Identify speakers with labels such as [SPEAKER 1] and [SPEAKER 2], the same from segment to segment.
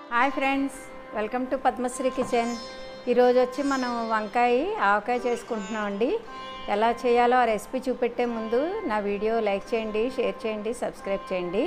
[SPEAKER 1] hi friends welcome to Padmasri kitchen ఈరోజు వచ్చి మనం వంకాయ ఆవకాయ చేసుకుంటున్నాం అండి ఎలా చేయాలో ఆ రెసిపీ చూపెట్టే ముందు నా వీడియో లైక్ చేయండి షేర్ చేయండి సబ్స్క్రైబ్ చేయండి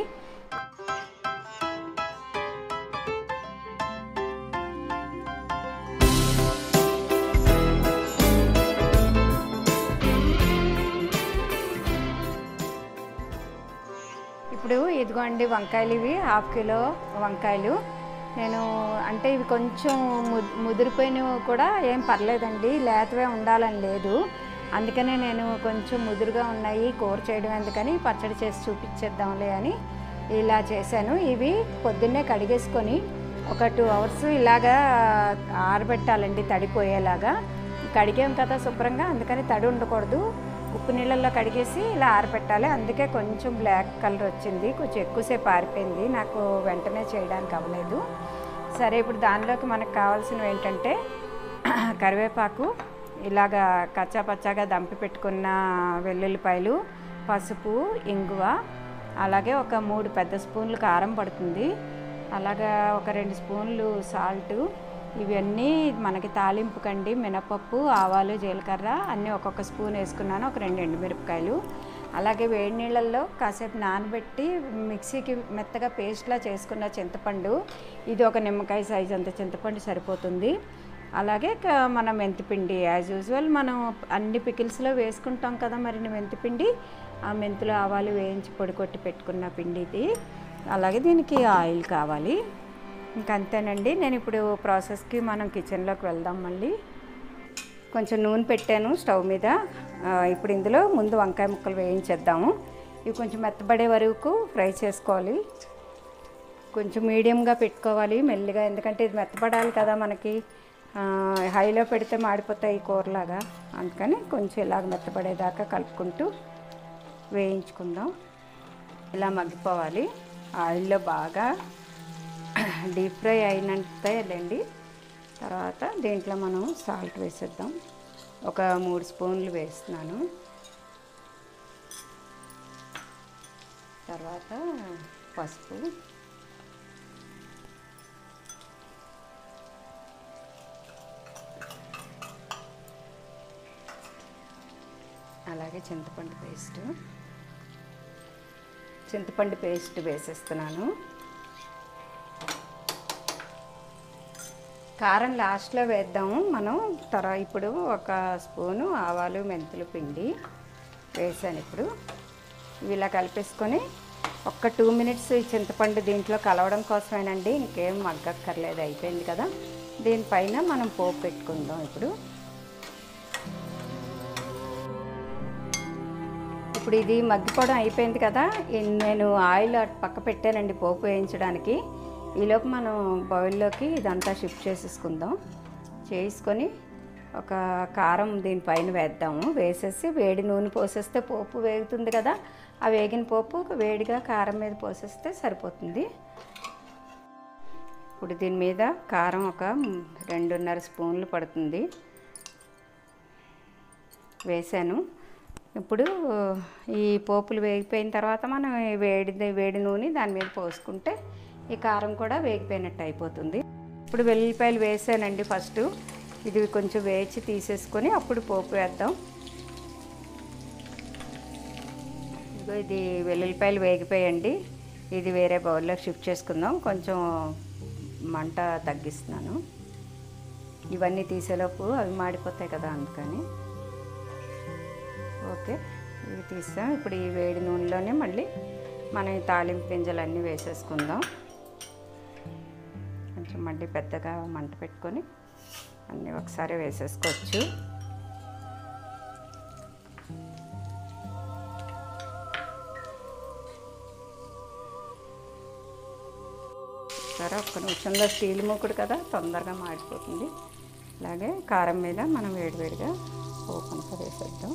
[SPEAKER 1] ఇప్పుడు ఇదిగోండి వంకాయలు ఇవి హాఫ్ కిలో వంకాయలు నేను అంటే ఇవి కొంచెం ము- ముదిరిపోయినవి కూడా ఏం పర్లేదండి లేతవే ఉండాలని లేదు అందుకనే నేను కొంచెం ముదురుగా ఉన్నాయి కూర చేయడం ఎందుకని పచ్చడి చేసి చూపించేద్దాంలే అని ఇలా చేశాను ఇవి పొద్దున్నే కడిగేసుకొని ఒక టూ అవర్స్ ఇలాగా ఆరబెట్టాలండి తడిపోయేలాగా కడిగాం కదా శుభ్రంగా అందుకని తడి ఉండకూడదు ఉప్పు నీళ్ళల్లో కడిగేసి ఇలా ఆరబెట్టాలి అందుకే కొంచెం బ్లాక్ కలర్ వచ్చింది కొంచెం ఎక్కువసేపు ఆరిపోయింది నాకు వెంటనే చేయడానికి అవ్వలేదు సరే ఇప్పుడు దానిలోకి మనకు కావాల్సినవి ఏంటంటే కరివేపాకు ఇలాగా కచ్చా పచ్చాగా దంపి పెట్టుకున్న వెల్లుల్లిపాయలు పసుపు ఇంగువ అలాగే ఒక మూడు పెద్ద స్పూన్లు కారం పడుతుంది అలాగా ఒక రెండు స్పూన్లు సాల్ట్ ఇవన్నీ మనకి తాలింపుకండి మినపప్పు ఆవాలు జీలకర్ర అన్నీ ఒక్కొక్క స్పూన్ వేసుకున్నాను ఒక రెండు ఎండుమిరపకాయలు అలాగే వేడి నీళ్ళల్లో కాసేపు నానబెట్టి మిక్సీకి మెత్తగా పేస్ట్లా చేసుకున్న చింతపండు ఇది ఒక నిమ్మకాయ సైజ్ అంత చింతపండు సరిపోతుంది అలాగే క- మన మెంతిపిండి యాజ్ యూజువల్ మనం అన్ని పికిల్స్లో వేసుకుంటాం కదా మరి మెంతిపిండి ఆ మెంతులు ఆవాలు వేయించి పొడి కొట్టి పెట్టుకున్న పిండి ఇది అలాగే దీనికి ఆయిల్ కావాలి ఇంకా అంతేనండి నేను ఇప్పుడు ప్రాసెస్కి మనం కిచెన్లోకి వెళ్దాం మళ్ళీ కొంచెం నూనె పెట్టాను స్టవ్ మీద ఆ, ఇప్పుడు ఇందులో ముందు వంకాయ ముక్కలు వేయించేద్దాము ఇవి కొంచెం మెత్తబడే వరకు ఫ్రై చేసుకోవాలి కొంచెం మీడియంగా పెట్టుకోవాలి మెల్లిగా ఎందుకంటే ఇది మెత్తపడాలి కదా మనకి ఆ, హైలో పెడితే మాడిపోతాయి ఈ కూరలాగా అందుకని కొంచెం ఇలాగ మెత్తపడేదాకా కలుపుకుంటూ వేయించుకుందాం ఇలా మగ్గిపోవాలి ఆయిల్లో బాగా డీప్ ఫ్రై అయినంతేలేండి తర్వాత దీంట్లో మనం సాల్ట్ వేసేద్దాం ఒక మూడు స్పూన్లు వేస్తున్నాను తర్వాత పసుపు అలాగే చింతపండు పేస్ట్ చింతపండు పేస్ట్ వేసేస్తున్నాను కారం లాస్ట్లో వేద్దాము మనం తర్వాత ఇప్పుడు ఒక స్పూను ఆవాలు మెంతులు పిండి వేసాను ఇప్పుడు ఇవి ఇలా కలిపేసుకొని ఒక్క టూ మినిట్స్ ఈ చింతపండు దీంట్లో కలవడం కోసమేనండి ఇంకేం మగ్గక్కర్లేదు అయిపోయింది కదా దీనిపైన మనం పోపు పెట్టుకుందాం ఇప్పుడు ఇప్పుడు ఇది మగ్గిపోవడం అయిపోయింది కదా ఇన్ నేను ఆయిల్ అటు పక్క పెట్టానండి పోపు వేయించడానికి ఈలోపు మనం బౌల్లోకి ఇదంతా షిఫ్ట్ చేసేసుకుందాం చేసుకొని ఒక కారం దీనిపైన వేద్దాము వేసేసి వేడి నూనె పోసేస్తే పోపు వేగుతుంది కదా ఆ వేగిన పోపు ఒక వేడిగా కారం మీద పోసేస్తే సరిపోతుంది ఇప్పుడు దీని మీద కారం ఒక రెండున్నర స్పూన్లు పడుతుంది వేసాను ఇప్పుడు ఈ పోపులు వేగిపోయిన తర్వాత మనం ఈ వేడి వేడి నూనె దాని మీద పోసుకుంటే ఈ కారం కూడా వేగిపోయినట్టు అయిపోతుంది ఇప్పుడు వెల్లుల్లిపాయలు వేసానండి ఫస్ట్ ఇది కొంచెం వేచి తీసేసుకొని అప్పుడు పోపు వేద్దాం ఇదిగో ఇది వెల్లుల్లిపాయలు వేగిపోయండి ఇది వేరే బౌల్లో షిఫ్ట్ చేసుకుందాం కొంచెం మంట తగ్గిస్తున్నాను ఇవన్నీ తీసేలోపు అవి మాడిపోతాయి కదా అందుకని ఓకే ఇవి తీస్తాం ఇప్పుడు ఈ వేడి నూనెలోనే మళ్ళీ మనం ఈ తాలింపు గింజలు అన్నీ వేసేసుకుందాం కొంచెం మళ్ళీ పెద్దగా మంట పెట్టుకొని అన్నీ ఒకసారి వేసేసుకోవచ్చు సరే ఒక్క నిమిషంలో స్టీల్ మూకుడు కదా తొందరగా మాడిపోతుంది అలాగే కారం మీద మనం వేడివేడిగా పోపంతా వేసేద్దాం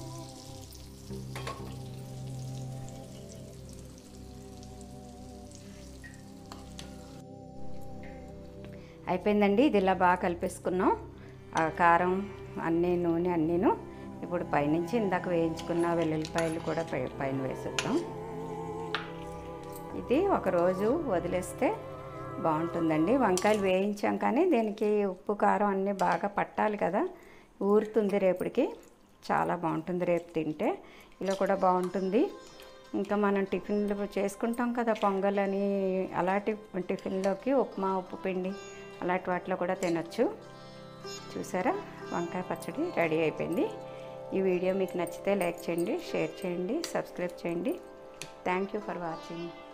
[SPEAKER 1] అయిపోయిందండి ఇది ఇలా బాగా కలిపేసుకున్నాం ఆ కారం అన్నీ నూనె అన్నీను ఇప్పుడు పైనుంచి ఇందాక వేయించుకున్న వెల్లుల్లిపాయలు కూడా పై పైన వేసేద్దాం ఇది ఒకరోజు వదిలేస్తే బాగుంటుందండి వంకాయలు వేయించాం కానీ దీనికి ఉప్పు కారం అన్నీ బాగా పట్టాలి కదా ఊరుతుంది రేపటికి చాలా బాగుంటుంది రేపు తింటే ఇలా కూడా బాగుంటుంది ఇంకా మనం టిఫిన్లు చేసుకుంటాం కదా పొంగల్ అని అలాంటి టిఫిన్లోకి ఉప్మా ఉప్పు పిండి అలాంటి వాటిలో కూడా తినొచ్చు చూసారా వంకాయ పచ్చడి రెడీ అయిపోయింది ఈ వీడియో మీకు నచ్చితే లైక్ చేయండి షేర్ చేయండి సబ్స్క్రైబ్ చేయండి థ్యాంక్ యూ ఫర్ వాచింగ్